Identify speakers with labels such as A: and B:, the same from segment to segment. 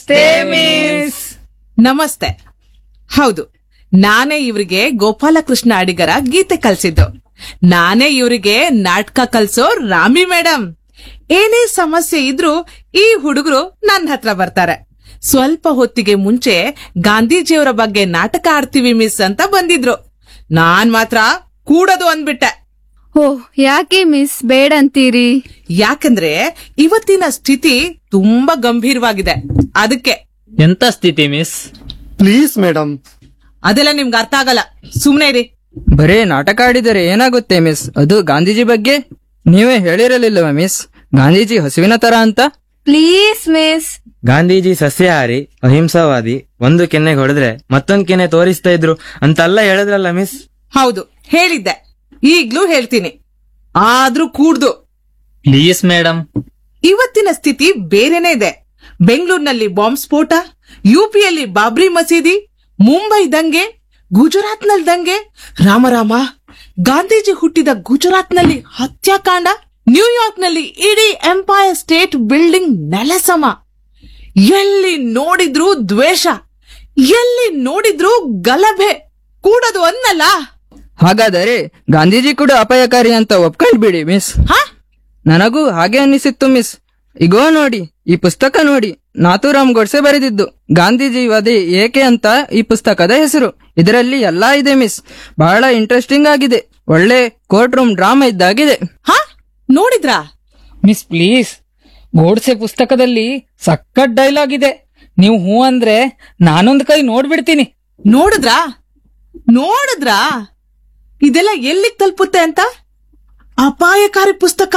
A: ನಮಸ್ತೆ ಹೌದು ನಾನೇ ಇವರಿಗೆ ಗೋಪಾಲಕೃಷ್ಣ ಅಡಿಗರ ಗೀತೆ ಕಲ್ಸಿದ್ದು ನಾನೇ ಇವರಿಗೆ ನಾಟಕ ಕಲ್ಸೋ ರಾಮಿ ಮೇಡಮ್ ಏನೇ ಸಮಸ್ಯೆ ಇದ್ರೂ ಈ ಹುಡುಗರು ನನ್ನ ಹತ್ರ ಬರ್ತಾರೆ ಸ್ವಲ್ಪ ಹೊತ್ತಿಗೆ ಮುಂಚೆ ಗಾಂಧೀಜಿಯವರ ಬಗ್ಗೆ ನಾಟಕ ಆಡ್ತೀವಿ ಮಿಸ್ ಅಂತ ಬಂದಿದ್ರು ನಾನ್ ಮಾತ್ರ ಕೂಡದು ಅಂದ್ಬಿಟ್ಟೆ
B: ಓ ಯಾಕೆ ಮಿಸ್ ಬೇಡ ಅಂತೀರಿ
A: ಯಾಕಂದ್ರೆ ಇವತ್ತಿನ ಸ್ಥಿತಿ ತುಂಬಾ ಗಂಭೀರವಾಗಿದೆ ಅದಕ್ಕೆ
C: ಎಂತ ಸ್ಥಿತಿ ಮಿಸ್
D: ಪ್ಲೀಸ್ ಮೇಡಮ್
A: ಅದೆಲ್ಲ ನಿಮ್ಗೆ ಅರ್ಥ ಆಗಲ್ಲ ಸುಮ್ನೆ ಇರಿ
E: ಬರೇ ನಾಟಕ ಆಡಿದರೆ ಏನಾಗುತ್ತೆ ಮಿಸ್ ಅದು ಗಾಂಧೀಜಿ ಬಗ್ಗೆ ನೀವೇ ಹೇಳಿರಲಿಲ್ಲವ ಮಿಸ್ ಗಾಂಧೀಜಿ ಹಸುವಿನ ತರ ಅಂತ
B: ಪ್ಲೀಸ್ ಮಿಸ್
F: ಗಾಂಧೀಜಿ ಸಸ್ಯಾಹಾರಿ ಅಹಿಂಸಾವಾದಿ ಒಂದು ಕೆನ್ನೆಗೆ ಹೊಡೆದ್ರೆ ಮತ್ತೊಂದ್ ಕೆನ್ನೆ ತೋರಿಸ್ತಾ ಇದ್ರು ಅಂತೆಲ್ಲ ಹೇಳಿದ್ರಲ್ಲ ಮಿಸ್
A: ಹೌದು ಹೇಳಿದ್ದೆ ಈಗ್ಲೂ ಹೇಳ್ತೀನಿ ಆದ್ರೂ ಕೂಡ್ದು
C: ಪ್ಲೀಸ್ ಮೇಡಮ್
A: ಇವತ್ತಿನ ಸ್ಥಿತಿ ಬೇರೆನೇ ಇದೆ ಬೆಂಗಳೂರಿನಲ್ಲಿ ಬಾಂಬ್ ಸ್ಫೋಟ ಯುಪಿಯಲ್ಲಿ ಬಾಬ್ರಿ ಮಸೀದಿ ಮುಂಬೈ ದಂಗೆ ಗುಜರಾತ್ನಲ್ಲಿ ದಂಗೆ ರಾಮರಾಮ ಗಾಂಧೀಜಿ ಹುಟ್ಟಿದ ಗುಜರಾತ್ನಲ್ಲಿ ಹತ್ಯಾಕಾಂಡ ನ್ಯೂಯಾರ್ಕ್ನಲ್ಲಿ ಇಡೀ ಎಂಪೈರ್ ಸ್ಟೇಟ್ ಬಿಲ್ಡಿಂಗ್ ನೆಲಸಮ ಎಲ್ಲಿ ನೋಡಿದ್ರೂ ದ್ವೇಷ ಎಲ್ಲಿ ನೋಡಿದ್ರೂ ಗಲಭೆ ಕೂಡದು ಅನ್ನಲ್ಲ
E: ಹಾಗಾದರೆ ಗಾಂಧೀಜಿ ಕೂಡ ಅಪಾಯಕಾರಿ ಅಂತ ಒಪ್ಕೊಂಡ್ಬಿಡಿ ಮಿಸ್
A: ಹಾ
E: ನನಗೂ ಹಾಗೆ ಅನ್ನಿಸಿತ್ತು ಮಿಸ್ ಇಗೋ ನೋಡಿ ಈ ಪುಸ್ತಕ ನೋಡಿ ನಾಥೂರಾಮ್ ಗೋಡ್ಸೆ ಬರೆದಿದ್ದು ಗಾಂಧೀಜಿ ವಧೆ ಏಕೆ ಅಂತ ಈ ಪುಸ್ತಕದ ಹೆಸರು ಇದರಲ್ಲಿ ಎಲ್ಲಾ ಇದೆ ಮಿಸ್ ಬಹಳ ಇಂಟ್ರೆಸ್ಟಿಂಗ್ ಆಗಿದೆ ಒಳ್ಳೆ ಕೋರ್ಟ್ ರೂಮ್ ಡ್ರಾಮಾ ಇದ್ದಾಗಿದೆ
A: ಹಾ ನೋಡಿದ್ರಾ
G: ಮಿಸ್ ಪ್ಲೀಸ್ ಗೋಡ್ಸೆ ಪುಸ್ತಕದಲ್ಲಿ ಸಖತ್ ಡೈಲಾಗ್ ಇದೆ ನೀವು ಹೂ ಅಂದ್ರೆ ನಾನೊಂದ್ ಕೈ ನೋಡ್ಬಿಡ್ತೀನಿ
A: ನೋಡಿದ್ರಾ ನೋಡಿದ್ರಾ ಇದೆಲ್ಲ ಎಲ್ಲಿಗ್ ತಲುಪುತ್ತೆ ಅಂತ ಅಪಾಯಕಾರಿ ಪುಸ್ತಕ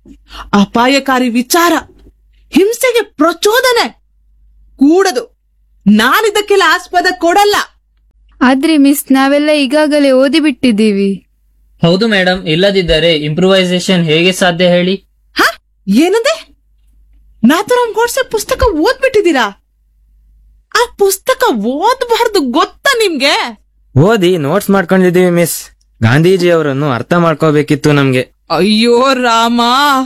A: ಅಪಾಯಕಾರಿ ವಿಚಾರ ಹಿಂಸೆಗೆ ಪ್ರಚೋದನೆ ಕೂಡದು ನಾನಿದಕ್ಕೆಲ್ಲ ಆಸ್ಪದ ಕೊಡಲ್ಲ
B: ಆದ್ರೆ ಮಿಸ್ ನಾವೆಲ್ಲ ಈಗಾಗಲೇ ಓದಿಬಿಟ್ಟಿದ್ದೀವಿ
C: ಹೌದು ಮೇಡಮ್ ಇಲ್ಲದಿದ್ದರೆ ಇಂಪ್ರೂವೈಸೇಷನ್ ಹೇಗೆ ಸಾಧ್ಯ ಹೇಳಿ
A: ಹ ಏನಂದೆ ನಾಥುರಾಮ್ ಗೋಡ್ಸೆ ಪುಸ್ತಕ ಓದ್ಬಿಟ್ಟಿದ್ದೀರಾ ಆ ಪುಸ್ತಕ ಓದಬಾರ್ದು ಗೊತ್ತಾ ನಿಮ್ಗೆ
F: ಓದಿ ನೋಟ್ಸ್ ಮಾಡ್ಕೊಂಡಿದೀವಿ ಮಿಸ್ ಗಾಂಧೀಜಿ ಅವರನ್ನು ಅರ್ಥ ಮಾಡ್ಕೋಬೇಕಿತ್ತು ನಮ್ಗೆ
A: ಅಯ್ಯೋ ರಾಮ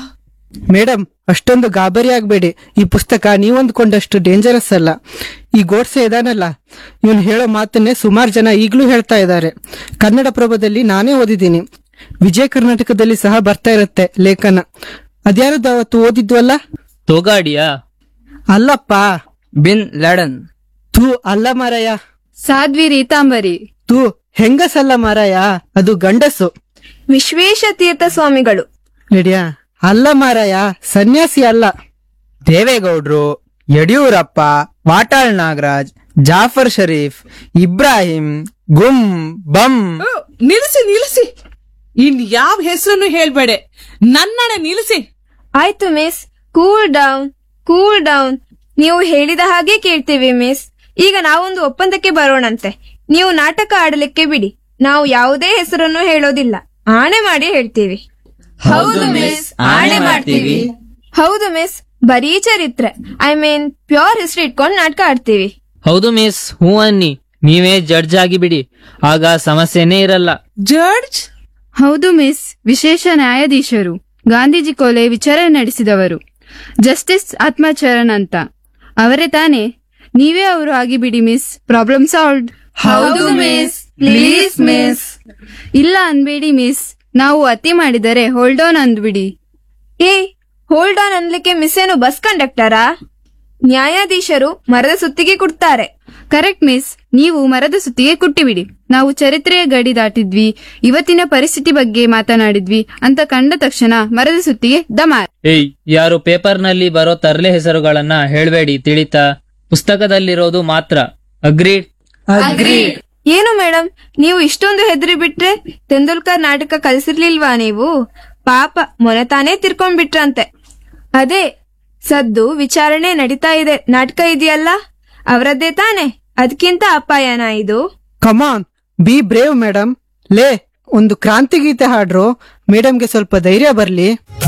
D: ಮೇಡಮ್ ಅಷ್ಟೊಂದು ಗಾಬರಿ ಆಗ್ಬೇಡಿ ಈ ಪುಸ್ತಕ ನೀವಂದ್ಕೊಂಡಷ್ಟು ಡೇಂಜರಸ್ ಅಲ್ಲ ಈ ಗೋಡ್ಸೆ ಇದಾನಲ್ಲ ಇವನು ಹೇಳೋ ಮಾತನ್ನೇ ಸುಮಾರು ಜನ ಈಗಲೂ ಹೇಳ್ತಾ ಇದ್ದಾರೆ ಕನ್ನಡ ಪ್ರಭದಲ್ಲಿ ನಾನೇ ಓದಿದ್ದೀನಿ ವಿಜಯ ಕರ್ನಾಟಕದಲ್ಲಿ ಸಹ ಬರ್ತಾ ಇರುತ್ತೆ ಲೇಖನ ಅದ್ಯಾರದ್ದು ಅವತ್ತು ಓದಿದ್ವಲ್ಲ
C: ತೋಗಾಡಿಯಾ
D: ಅಲ್ಲಪ್ಪ
E: ಬಿನ್ ಲ್ಯಾಡನ್
D: ತೂ ಅಲ್ಲ ಮಾರಾಯ
B: ಸಾಧ್ವಿ ರೀತಾಂಬರಿ
D: ತೂ ಹೆಂಗಸಲ್ಲ ಮಾರಾಯ ಅದು ಗಂಡಸು
B: ವಿಶ್ವೇಶ ತೀರ್ಥ ಸ್ವಾಮಿಗಳು
D: ರೆಡಿಯಾ ಅಲ್ಲ ಮಾರಾಯ ಸನ್ಯಾಸಿ ಅಲ್ಲ
E: ದೇವೇಗೌಡ್ರು ಯಡಿಯೂರಪ್ಪ ವಾಟಾಳ್ ನಾಗರಾಜ್ ಜಾಫರ್ ಶರೀಫ್ ಇಬ್ರಾಹಿಂ ಗುಂ ಬಂ
A: ಓ, ನಿಲ್ಲಿಸಿ ನಿಲ್ಲಿಸಿ ಇನ್ ಯಾವ ಹೆಸರನ್ನು ಹೇಳ್ಬೇಡೆ ನನ್ನನೆ ನಿಲ್ಲಿಸಿ
B: ಆಯ್ತು miss cool down cool down ನೀವು ಹೇಳಿದ ಹಾಗೆ ಕೇಳ್ತೀವಿ ಮಿಸ್ ಈಗ ನಾವೊಂದು ಒಪ್ಪಂದಕ್ಕೆ ಬರೋಣಂತೆ ನೀವು ನಾಟಕ ಆಡಲಿಕ್ಕೆ ಬಿಡಿ ನಾವು ಯಾವುದೇ ಹೆಸರನ್ನು ಹೇಳೋದಿಲ್ಲ ಆಣೆ ಮಾಡಿ ಹೇಳ್ತೀವಿ ಹೌದು ಮಿಸ್ ಆಣೆ ಮಾಡ್ತೀವಿ ಹೌದು ಮಿಸ್ ಬರೀ ಚರಿತ್ರೆ ಐ ಮೀನ್ ಪ್ಯೂರ್ ಹಿಸ್ಟ್ರಿ ಇಟ್ಕೊಂಡು ನಾಟಕ ಆಡ್ತೀವಿ
C: ಹೌದು ಮಿಸ್ ಹೂ ಅನ್ನಿ ನೀವೇ ಜಡ್ಜ್ ಆಗಿ ಬಿಡಿ ಆಗ ಸಮಸ್ಯೆನೇ ಇರಲ್ಲ
A: ಜಡ್ಜ್
B: ಹೌದು ಮಿಸ್ ವಿಶೇಷ ನ್ಯಾಯಾಧೀಶರು ಗಾಂಧೀಜಿ ಕೊಲೆ ವಿಚಾರಣೆ ನಡೆಸಿದವರು ಜಸ್ಟಿಸ್ ಆತ್ಮಚರಣ್ ಅಂತ ಅವರೇ ತಾನೇ ನೀವೇ ಅವರು ಆಗಿಬಿಡಿ ಮಿಸ್ ಪ್ರಾಬ್ಲಮ್ ಸಾಲ್ವ್ಡ್ ಹೌದು ಮಿಸ್ ಪ್ಲೀಸ್ ಮಿಸ್ ಇಲ್ಲ ಅನ್ಬೇಡಿ ಮಿಸ್ ನಾವು ಅತಿ ಮಾಡಿದರೆ ಹೋಲ್ಡ್ ಆನ್ ಅಂದ್ಬಿಡಿ ಏ ಹೋಲ್ಡ್ ಆನ್ ಅನ್ಲಿಕ್ಕೆ ಮಿಸ್ ಏನು ಬಸ್ ಕಂಡಕ್ಟರಾ ನ್ಯಾಯಾಧೀಶರು ಮರದ ಸುತ್ತಿಗೆ ಕೊಡ್ತಾರೆ ಕರೆಕ್ಟ್ ಮಿಸ್ ನೀವು ಮರದ ಸುತ್ತಿಗೆ ಕುಟ್ಟಿಬಿಡಿ ನಾವು ಚರಿತ್ರೆಯ ಗಡಿ ದಾಟಿದ್ವಿ ಇವತ್ತಿನ ಪರಿಸ್ಥಿತಿ ಬಗ್ಗೆ ಮಾತನಾಡಿದ್ವಿ ಅಂತ ಕಂಡ ತಕ್ಷಣ ಮರದ ಸುತ್ತಿಗೆ ದಮಾರ್
C: ಏಯ್ ಯಾರು ಪೇಪರ್ನಲ್ಲಿ ಬರೋ ತರಲೆ ಹೆಸರುಗಳನ್ನ ಹೇಳ್ಬೇಡಿ ತಿಳಿತಾ ಪುಸ್ತಕದಲ್ಲಿರೋದು ಮಾತ್ರ ಅಗ್ರೀಡ್
B: ಏನು ಮೇಡಮ್ ನೀವು ಇಷ್ಟೊಂದು ಹೆದರಿ ಬಿಟ್ರೆ ತೆಂಡೂಲ್ಕರ್ ನಾಟಕ ಕಲಿಸಿರ್ಲಿಲ್ವಾ ನೀವು ಪಾಪ ಮೊನೆ ತಾನೇ ತಿರ್ಕೊಂಡ್ಬಿಟ್ರಂತೆ ಅದೇ ಸದ್ದು ವಿಚಾರಣೆ ನಡೀತಾ ಇದೆ ನಾಟಕ ಇದೆಯಲ್ಲ ಅವರದ್ದೇ ತಾನೆ ಅದಕ್ಕಿಂತ ಅಪಾಯನ ಇದು
D: ಕಮಾನ್ ಬಿ ಬ್ರೇವ್ ಮೇಡಮ್ ಲೇ ಒಂದು ಕ್ರಾಂತಿ ಗೀತೆ ಹಾಡ್ರು ಮೇಡಮ್ಗೆ ಸ್ವಲ್ಪ ಧೈರ್ಯ ಬರ್ಲಿ